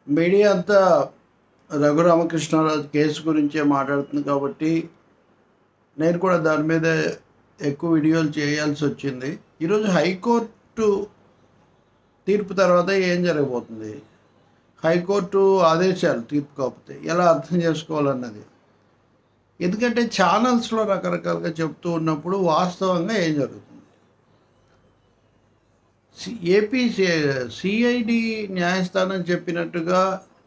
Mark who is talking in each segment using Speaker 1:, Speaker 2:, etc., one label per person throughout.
Speaker 1: media అంతా Raghuramakrishnaraju case గురించే మాట్లాడుతుంది కాబట్టి నేను కూడా దాని మీద ఎక్కువ వీడియోలు చేయాల్సి వచ్చింది ఈరోజు హైకోర్టు తీర్పు తర్వాత ఏం జరగబోతుంది హైకోర్టు ఆదేశాలు తీర్పు కాకపోతే ఎలా అర్థం చేసుకోవాలన్నది ఎందుకంటే ఛానల్స్లో రకరకాలుగా చెప్తూ ఉన్నప్పుడు వాస్తవంగా ఏం జరుగుతుంది సి- ఏపీ సిఐడి న్యాయస్థానం చెప్పినట్టుగా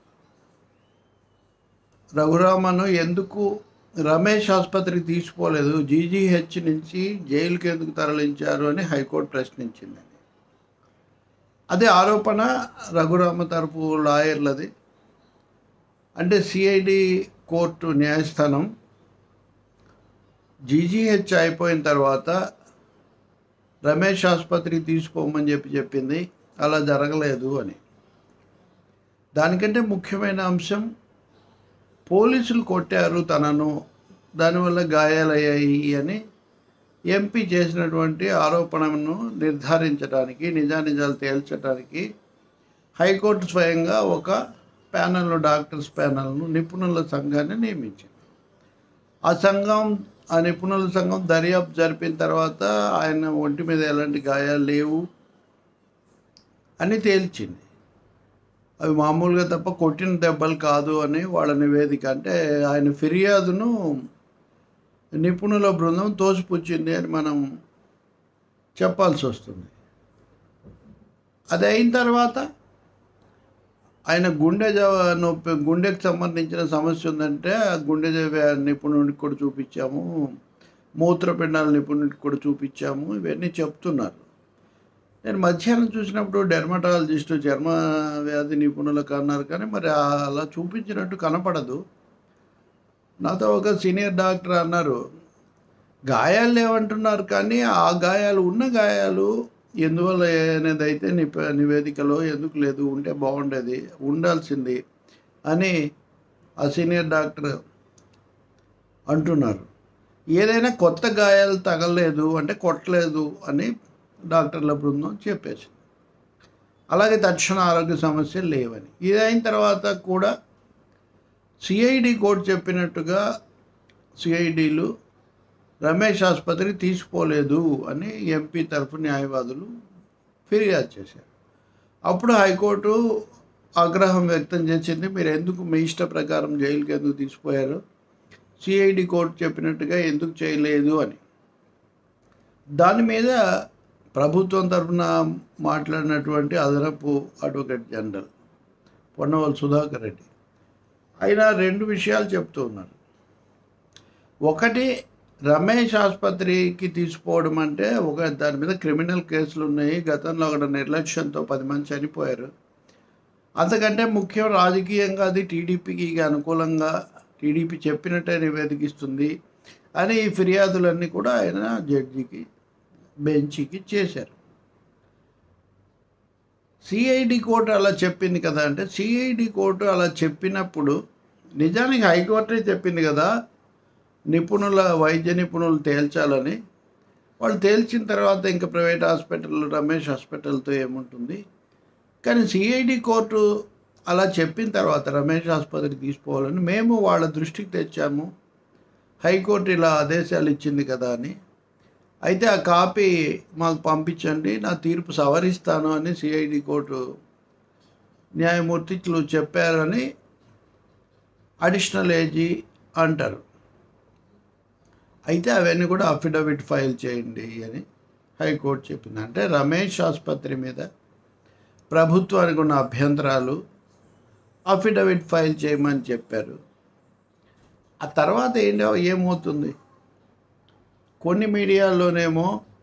Speaker 1: రఘురామను ఎందుకు రమేష్ ఆసుపత్రికి తీసుకోలేదు జీజీహెచ్ నుంచి జైలుకి ఎందుకు తరలించారు అని హైకోర్టు ప్రశ్నించింది అదే ఆరోపణ రఘురామ తరపు లాయర్లది అంటే సిఐడి కోర్టు న్యాయస్థానం జీజీహెచ్ అయిపోయిన తర్వాత రమేష్ ఆసుపత్రికి తీసుకోమని చెప్పి చెప్పింది అలా జరగలేదు అని దానికంటే ముఖ్యమైన అంశం పోలీసులు కొట్టారు తనను దానివల్ల గాయాలయ్యాయి అని ఎంపీ చేసినటువంటి ఆరోపణను నిర్ధారించడానికి నిజానిజాలు తేల్చడానికి హైకోర్టు స్వయంగా ఒక ప్యానెల్ను డాక్టర్స్ ప్యానెల్ను నిపుణుల సంఘాన్ని నియమించింది ఆ సంఘం ఆ నిపుణుల సంఘం దర్యాప్తు జరిపిన తర్వాత ఆయన ఒంటి మీద ఎలాంటి గాయాలు లేవు అని తేల్చింది అవి మామూలుగా తప్ప కొట్టిన దెబ్బలు కాదు అని వాళ్ళ నివేదిక అంటే ఆయన ఫిర్యాదును నిపుణుల బృందం తోసిపుచ్చింది అని మనం చెప్పాల్సి వస్తుంది అది అయిన తర్వాత ఆయన గుండె జవ- నొప్పి గుండెకి సంబంధించిన సమస్య ఉందంటే ఆ గుండె జవ- నిపుణుడికి కూడా చూపించాము మూత్రపిండాల నిపుణుడికి కూడా చూపించాము ఇవన్నీ చెప్తున్నారు నేను మధ్యాహ్నం చూసినప్పుడు డెర్మటాలజిస్టు చర్మ వ్యాధి నిపుణులకు అన్నారు కానీ మరి ఆ- అలా చూపించినట్టు కనపడదు నాతో ఒక సీనియర్ డాక్టర్ అన్నారు గాయాలు లేవంటున్నారు కానీ ఆ గాయాలు ఉన్న గాయాలు ఎందువల్ల అనేది అయితే నిప నివేదికలో ఎందుకు లేదు ఉంటే బాగుండేది ఉండాల్సింది అని ఆ సీనియర్ డాక్టర్ అంటున్నారు ఏదైనా కొత్త గాయాలు తగలలేదు అంటే కొట్టలేదు అని డాక్టర్ల బృందం చెప్పేసి అలాగే తక్షణ ఆరోగ్య సమస్యలు లేవని ఇది అయిన తర్వాత కూడా సిఐడి కోర్టు చెప్పినట్టుగా సిఐడిలు రమేష్ ఆసుపత్రికి తీసుకోలేదు అని ఎంపీ తరఫు న్యాయవాదులు ఫిర్యాదు చేశారు అప్పుడు హైకోర్టు ఆగ్రహం వ్యక్తం చేసింది మీరు ఎందుకు మీ ఇష్ట ప్రకారం జైలుకి ఎందుకు తీసిపోయారు సిఐడి కోర్టు చెప్పినట్టుగా ఎందుకు చేయలేదు అని దాని మీద ప్రభుత్వం తరఫున మాట్లాడినటువంటి అదనపు అడ్వకేట్ జనరల్ పొన్నవల్ సుధాకర్ రెడ్డి ఆయన రెండు విషయాలు చెప్తూ ఉన్నారు ఒకటి రమేష్ ఆసుపత్రికి తీసుకోవడం అంటే ఒక దాని మీద క్రిమినల్ కేసులు ఉన్నాయి గతంలో అక్కడ నిర్లక్ష్యంతో పది మంది చనిపోయారు అంతకంటే ముఖ్యం రాజకీయంగా అది టీడీపీకి అనుకూలంగా టీడీపీ చెప్పినట్టే నివేదికిస్తుంది అని ఈ ఫిర్యాదులన్నీ కూడా ఆయన జడ్జికి బెంచ్కి చేశారు సిఐడి కోర్టు అలా చెప్పింది కదా అంటే సిఐడి కోర్టు అలా చెప్పినప్పుడు నిజానికి హైకోర్టే చెప్పింది కదా నిపుణుల వైద్య నిపుణులు తేల్చాలని వాళ్ళు తేల్చిన తర్వాత ఇంకా ప్రైవేట్ హాస్పిటల్ రమేష్ హాస్పిటల్తో ఏముంటుంది కానీ సిఐడి కోర్టు అలా చెప్పిన తర్వాత రమేష్ ఆసుపత్రికి తీసుకోవాలని మేము వాళ్ళ దృష్టికి తెచ్చాము హైకోర్టు ఇలా ఆదేశాలు ఇచ్చింది కదా అని అయితే ఆ కాపీ మాకు పంపించండి నా తీర్పు సవరిస్తాను అని సిఐడి కోర్టు న్యాయమూర్తిలు చెప్పారని అడిషనల్ ఏజీ అంటారు అయితే అవన్నీ కూడా అఫిడవిట్ ఫైల్ చేయండి అని హైకోర్టు చెప్పింది అంటే రమేష్ ఆసుపత్రి మీద ప్రభుత్వానికి ఉన్న అభ్యంతరాలు అఫిడవిట్ ఫైల్ చేయమని చెప్పారు ఆ తర్వాత ఏంటో ఏమవుతుంది కొన్ని మీడియాల్లోనేమో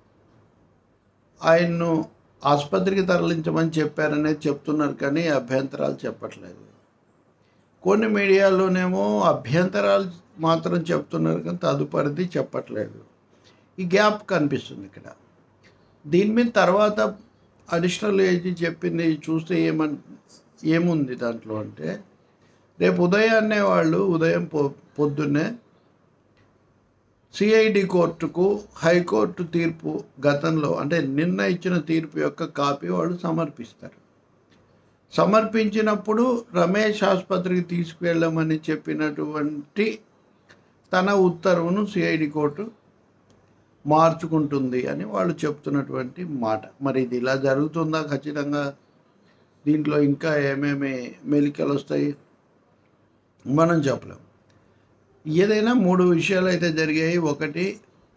Speaker 1: ఆయన్ను ఆసుపత్రికి తరలించమని చెప్పారనేది చెప్తున్నారు కానీ అభ్యంతరాలు చెప్పట్లేదు కొన్ని మీడియాల్లోనేమో అభ్యంతరాలు మాత్రం చెప్తున్నారు కానీ తదుపరిది చెప్పట్లేదు ఈ గ్యాప్ కనిపిస్తుంది ఇక్కడ దీని మీద తర్వాత అడిషనల్ ఏజీ చెప్పింది చూస్తే ఏమన్ ఏముంది దాంట్లో అంటే రేపు ఉదయాన్నే వాళ్ళు ఉదయం పొ పొద్దున్నే సిఐడి కోర్టుకు హైకోర్టు తీర్పు గతంలో అంటే నిన్న ఇచ్చిన తీర్పు యొక్క కాపీ వాళ్ళు సమర్పిస్తారు సమర్పించినప్పుడు రమేష్ ఆసుపత్రికి తీసుకువెళ్ళమని చెప్పినటువంటి తన ఉత్తర్వును సిఐడి కోర్టు మార్చుకుంటుంది అని వాళ్ళు చెప్తున్నటువంటి మాట మరి ఇది ఇలా జరుగుతుందా ఖచ్చితంగా దీంట్లో ఇంకా ఏమేమి మెలికలు వస్తాయి మనం చెప్పలేం ఏదైనా మూడు విషయాలు అయితే జరిగాయి ఒకటి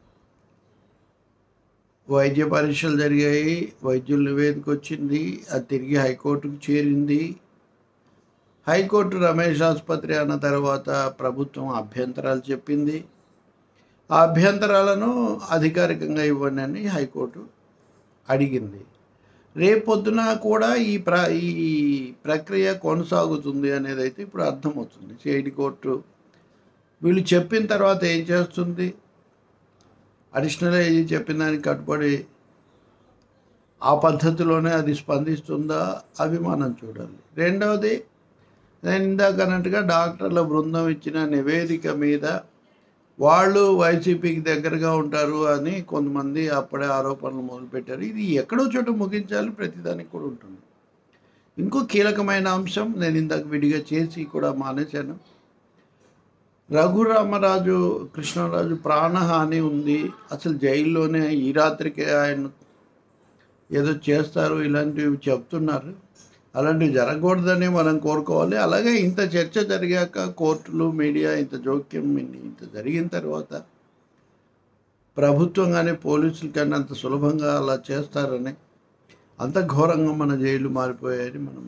Speaker 1: వైద్య పరీక్షలు జరిగాయి వైద్యుల నివేదిక వచ్చింది అది తిరిగి హైకోర్టుకు చేరింది హైకోర్టు రమేష్ ఆసుపత్రి అన్న తర్వాత ప్రభుత్వం అభ్యంతరాలు చెప్పింది ఆ అభ్యంతరాలను అధికారికంగా ఇవ్వండి అని హైకోర్టు అడిగింది రేపొద్దున కూడా ఈ ప్ర ఈ ప్రక్రియ కొనసాగుతుంది అనేది అయితే ఇప్పుడు అర్థమవుతుంది సిఐడి కోర్టు వీళ్ళు చెప్పిన తర్వాత ఏం చేస్తుంది అడిషనల్ ఏజీ చెప్పిన దానికి కట్టుబడి ఆ పద్ధతిలోనే అది స్పందిస్తుందా అవి మనం చూడాలి రెండవది నేను ఇందాక అన్నట్టుగా డాక్టర్ల బృందం ఇచ్చిన నివేదిక మీద వాళ్ళు వైసీపీకి దగ్గరగా ఉంటారు అని కొంతమంది అప్పుడే ఆరోపణలు మొదలుపెట్టారు ఇది ఎక్కడో చోట ముగించాలి ప్రతిదానికి కూడా ఉంటుంది ఇంకో కీలకమైన అంశం నేను ఇందాక విడిగా చేసి కూడా మానేశాను రఘురామరాజు కృష్ణరాజు ప్రాణహాని ఉంది అసలు జైల్లోనే ఈ రాత్రికే ఆయన ఏదో చేస్తారు ఇలాంటివి చెప్తున్నారు అలాంటివి జరగకూడదని మనం కోరుకోవాలి అలాగే ఇంత చర్చ జరిగాక కోర్టులు మీడియా ఇంత జోక్యం ఇన్ని- ఇంత జరిగిన తర్వాత ప్రభుత్వం కానీ పోలీసులు కానీ అంత సులభంగా అలా చేస్తారని అంత ఘోరంగా మన జైలు మారిపోయాయని మనం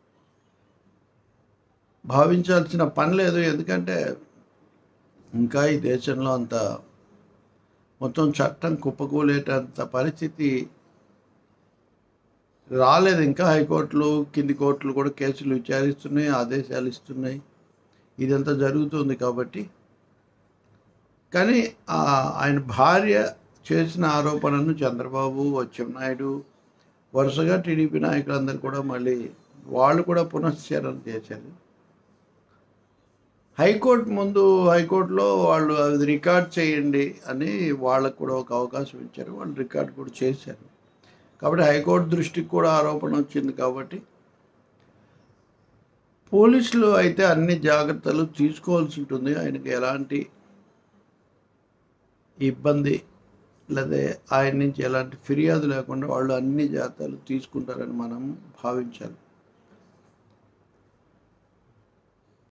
Speaker 1: భావించాల్సిన పని లేదు ఎందుకంటే ఇంకా ఈ దేశంలో అంత మొత్తం చట్టం కుప్పకూలేటంత పరిస్థితి రాలేదు ఇంకా హైకోర్టులు కింది కోర్టులు కూడా కేసులు విచారిస్తున్నాయి ఆదేశాలు ఇస్తున్నాయి ఇదంతా జరుగుతుంది కాబట్టి కానీ ఆ ఆయన భార్య చేసిన ఆరోపణను చంద్రబాబు అచ్చెన్నాయుడు వరుసగా టీడీపీ నాయకులందరూ కూడా మళ్ళీ వాళ్ళు కూడా పునశ్చరణ చేశారు హైకోర్టు ముందు హైకోర్టులో వాళ్ళు అది రికార్డ్ చేయండి అని వాళ్ళకు కూడా ఒక అవకాశం ఇచ్చారు వాళ్ళు రికార్డ్ కూడా చేశారు కాబట్టి హైకోర్టు దృష్టికి కూడా ఆరోపణ వచ్చింది కాబట్టి పోలీసులు అయితే అన్ని జాగ్రత్తలు తీసుకోవాల్సి ఉంటుంది ఆయనకి ఎలాంటి ఇబ్బంది లేదా ఆయన నుంచి ఎలాంటి ఫిర్యాదు లేకుండా వాళ్ళు అన్ని జాగ్రత్తలు తీసుకుంటారని మనం భావించాలి